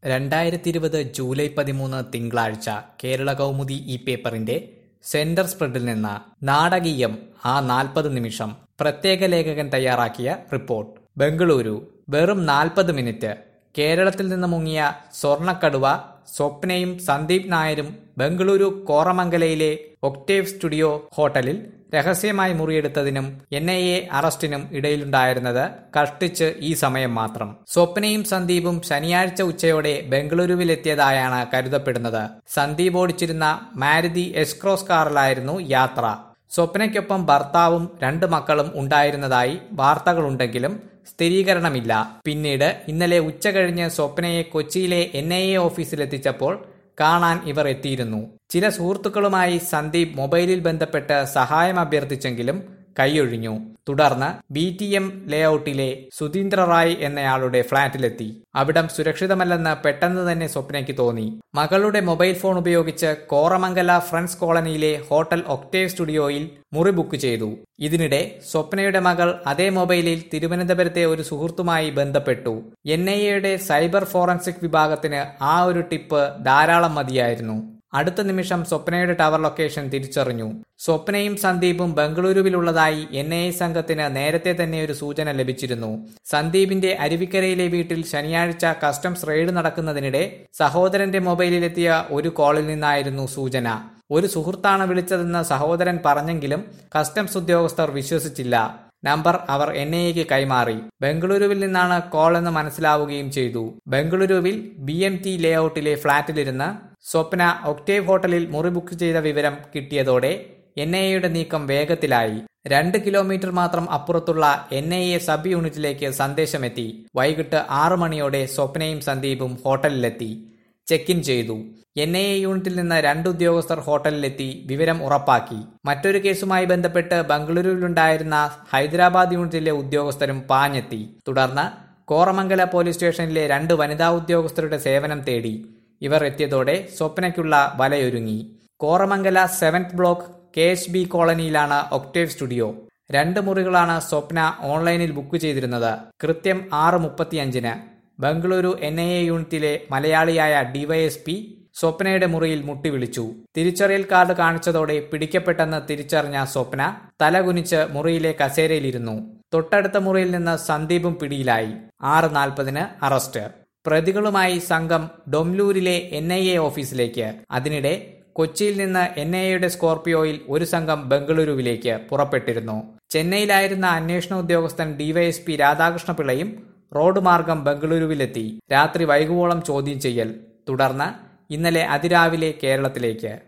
രണ്ടായിരത്തി ഇരുപത് ജൂലൈ പതിമൂന്ന് തിങ്കളാഴ്ച കേരള കൗമുദി ഈ പേപ്പറിന്റെ സെന്റർ സ്പ്രെഡിൽ നിന്ന് നാടകീയം ആ നാൽപ്പത് നിമിഷം പ്രത്യേക ലേഖകൻ തയ്യാറാക്കിയ റിപ്പോർട്ട് ബംഗളൂരു വെറും നാൽപ്പത് മിനിറ്റ് കേരളത്തിൽ നിന്ന് മുങ്ങിയ സ്വർണക്കടുവ സ്വപ്നയും സന്ദീപ് നായരും ബംഗളൂരു കോറമംഗലയിലെ ഒക്ടേവ് സ്റ്റുഡിയോ ഹോട്ടലിൽ രഹസ്യമായി മുറിയെടുത്തതിനും എൻ ഐ എ അറസ്റ്റിനും ഇടയിലുണ്ടായിരുന്നത് കഷ്ടിച്ച് ഈ സമയം മാത്രം സ്വപ്നയും സന്ദീപും ശനിയാഴ്ച ഉച്ചയോടെ ബംഗളൂരുവിലെത്തിയതായാണ് കരുതപ്പെടുന്നത് സന്ദീപ് ഓടിച്ചിരുന്ന മാരുതി എസ്ക്രോസ് കാറിലായിരുന്നു യാത്ര സ്വപ്നയ്ക്കൊപ്പം ഭർത്താവും രണ്ട് മക്കളും ഉണ്ടായിരുന്നതായി വാർത്തകളുണ്ടെങ്കിലും സ്ഥിരീകരണമില്ല പിന്നീട് ഇന്നലെ ഉച്ച കഴിഞ്ഞ് സ്വപ്നയെ കൊച്ചിയിലെ എൻ ഐ എ ഓഫീസിലെത്തിച്ചപ്പോൾ കാണാൻ ഇവർ എത്തിയിരുന്നു ചില സുഹൃത്തുക്കളുമായി സന്ദീപ് മൊബൈലിൽ ബന്ധപ്പെട്ട് സഹായം അഭ്യർത്ഥിച്ചെങ്കിലും കൈയൊഴിഞ്ഞു തുടർന്ന് ബി ടി എം ലേഔട്ടിലെ സുധീന്ദ്ര റായ് എന്നയാളുടെ ഫ്ളാറ്റിലെത്തി അവിടം സുരക്ഷിതമല്ലെന്ന് പെട്ടെന്ന് തന്നെ സ്വപ്നയ്ക്ക് തോന്നി മകളുടെ മൊബൈൽ ഫോൺ ഉപയോഗിച്ച് കോറമംഗല ഫ്രണ്ട്സ് കോളനിയിലെ ഹോട്ടൽ ഒക്ടേവ് സ്റ്റുഡിയോയിൽ മുറി ബുക്ക് ചെയ്തു ഇതിനിടെ സ്വപ്നയുടെ മകൾ അതേ മൊബൈലിൽ തിരുവനന്തപുരത്തെ ഒരു സുഹൃത്തുമായി ബന്ധപ്പെട്ടു എൻ ഐ എയുടെ സൈബർ ഫോറൻസിക് വിഭാഗത്തിന് ആ ഒരു ടിപ്പ് ധാരാളം മതിയായിരുന്നു അടുത്ത നിമിഷം സ്വപ്നയുടെ ടവർ ലൊക്കേഷൻ തിരിച്ചറിഞ്ഞു സ്വപ്നയും സന്ദീപും ബംഗളൂരുവിലുള്ളതായി എൻ ഐ സംഘത്തിന് നേരത്തെ തന്നെ ഒരു സൂചന ലഭിച്ചിരുന്നു സന്ദീപിന്റെ അരുവിക്കരയിലെ വീട്ടിൽ ശനിയാഴ്ച കസ്റ്റംസ് റെയ്ഡ് നടക്കുന്നതിനിടെ സഹോദരന്റെ മൊബൈലിലെത്തിയ ഒരു കോളിൽ നിന്നായിരുന്നു സൂചന ഒരു സുഹൃത്താണ് വിളിച്ചതെന്ന് സഹോദരൻ പറഞ്ഞെങ്കിലും കസ്റ്റംസ് ഉദ്യോഗസ്ഥർ വിശ്വസിച്ചില്ല നമ്പർ അവർ എൻ ഐ എക്ക് കൈമാറി ബംഗളൂരുവിൽ നിന്നാണ് കോൾ എന്ന് മനസ്സിലാവുകയും ചെയ്തു ബംഗളൂരുവിൽ ബി എം ടി ലേഔട്ടിലെ ഫ്ളാറ്റിലിരുന്ന് സ്വപ്ന ഒക്ടേവ് ഹോട്ടലിൽ മുറി ബുക്ക് ചെയ്ത വിവരം കിട്ടിയതോടെ എൻ ഐ എയുടെ നീക്കം വേഗത്തിലായി രണ്ട് കിലോമീറ്റർ മാത്രം അപ്പുറത്തുള്ള എൻ ഐ എ സബ് യൂണിറ്റിലേക്ക് സന്ദേശമെത്തി വൈകിട്ട് ആറു മണിയോടെ സ്വപ്നയും സന്ദീപും ഹോട്ടലിലെത്തി ചെക്ക് ഇൻ ചെയ്തു എൻ ഐ എ യൂണിറ്റിൽ നിന്ന് രണ്ട് ഉദ്യോഗസ്ഥർ ഹോട്ടലിലെത്തി വിവരം ഉറപ്പാക്കി മറ്റൊരു കേസുമായി ബന്ധപ്പെട്ട് ബംഗളൂരുവിലുണ്ടായിരുന്ന ഹൈദരാബാദ് യൂണിറ്റിലെ ഉദ്യോഗസ്ഥരും പാഞ്ഞെത്തി തുടർന്ന് കോറമംഗല പോലീസ് സ്റ്റേഷനിലെ രണ്ട് വനിതാ ഉദ്യോഗസ്ഥരുടെ സേവനം തേടി ഇവർ എത്തിയതോടെ സ്വപ്നയ്ക്കുള്ള വലയൊരുങ്ങി Koramangala seventh block K H B കോളനിയിലാണ് ഒക്ടേവ് സ്റ്റുഡിയോ രണ്ട് മുറികളാണ് സ്വപ്ന ഓൺലൈനിൽ ബുക്ക് ചെയ്തിരുന്നത് കൃത്യം ആറ് മുപ്പത്തിയഞ്ചിന് ബംഗളൂരു എൻ ഐ എ യൂണിറ്റിലെ മലയാളിയായ ഡിവൈഎസ്പി സ്വപ്നയുടെ മുറിയിൽ മുട്ടിവിളിച്ചു തിരിച്ചറിയൽ കാർഡ് കാണിച്ചതോടെ പിടിക്കപ്പെട്ടെന്ന് തിരിച്ചറിഞ്ഞ സ്വപ്ന തലകുനിച്ച് മുറിയിലെ കസേരയിലിരുന്നു തൊട്ടടുത്ത മുറിയിൽ നിന്ന് സന്ദീപും പിടിയിലായി ആറ് നാൽപ്പതിന് അറസ്റ്റ് പ്രതികളുമായി സംഘം ഡൊംലൂരിലെ എൻ ഐ എ ഓഫീസിലേക്ക് അതിനിടെ കൊച്ചിയിൽ നിന്ന് എൻ ഐ എയുടെ സ്കോർപിയോയിൽ ഒരു സംഘം ബംഗളൂരുവിലേക്ക് പുറപ്പെട്ടിരുന്നു ചെന്നൈയിലായിരുന്ന അന്വേഷണ ഉദ്യോഗസ്ഥൻ ഡിവൈഎസ്പി രാധാകൃഷ്ണപിള്ളയും റോഡ് മാർഗം ബംഗളൂരുവിലെത്തി രാത്രി വൈകുവോളം ചോദ്യം ചെയ്യൽ തുടർന്ന് ഇന്നലെ അതിരാവിലെ കേരളത്തിലേക്ക്